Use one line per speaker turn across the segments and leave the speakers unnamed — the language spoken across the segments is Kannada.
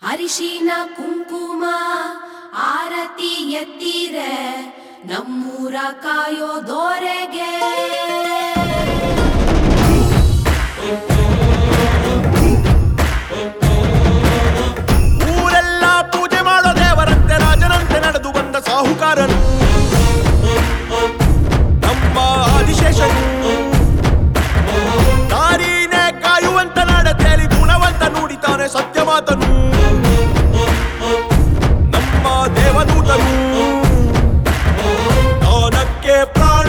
ಅರಿಶಿನ ಕುಂಕುಮ ಆರತಿ ಎತ್ತಿರ ನಮ್ಮೂರ ಕಾಯೋ ದೋರೆಗೆ
ಊರೆಲ್ಲ ಪೂಜೆ ಮಾಡೋ ದೇವರಂತೆ ರಾಜರಂತೆ ನಡೆದು ಬಂದ ಸಾಹುಕಾರನು ನಮ್ಮ ಆದಿಶೇಷನು ದಾರಿನೇ ಕಾಯುವಂತ ನಡತೆಯಲ್ಲಿ ಗುಣವಂತ ನುಡಿತಾನೆ ಸತ್ಯ ಮಾತನು ನಮ್ಮ ದೇವದೂತನು ದಾನಕ್ಕೆ ಪ್ರಾಣ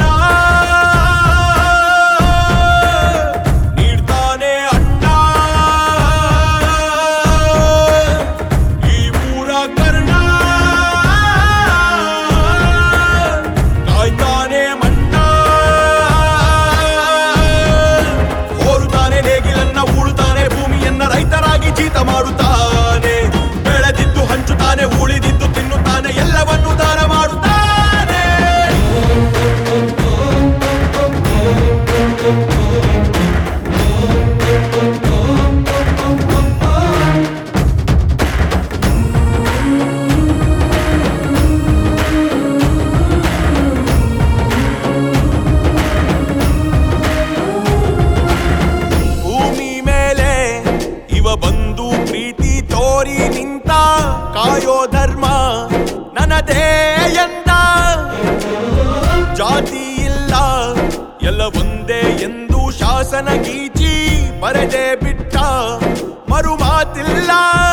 ನೀಡ್ತಾನೆ ಅಣ್ಣ ಈ ಊರ ಕರ್ಣ ಕಾಯ್ತಾನೆ ಮಣ್ಣ ಹೋರುತ್ತಾನೆ ನೇಗಿಲನ್ನ ಉಳುತ್ತಾನೆ ಭೂಮಿಯನ್ನ ರೈತರಾಗಿ ಜೀತ ಮಾಡುತ್ತಾನೆ ಬೆಳೆದಿದ್ದು ಹಂಚುತ್ತಾನೆ ಉಳಿದಿದ್ದು ತಿನ್ನುತ್ತಾನೆ ಎಲ್ಲವನ್ನು ದಾನ ಮಾಡುತ್ತಾನೆ ಭೂಮಿ ಮೇಲೆ ಇವ ಬಂದು ಪ್ರೀತಿ ತೋರಿ ನಿಂತ ಕಾಯೋ ಧರ್ಮ ನನ್ನದೇ ಎಂದ ಜಾತಿ ಇಲ್ಲ ಎಲ್ಲ ಒಂದೇ ಎಂದು ಶಾಸನ ಗೀಚಿ ಬರೆದೇ ಬಿಟ್ಟ ಮರು ಮಾತಿಲ್ಲ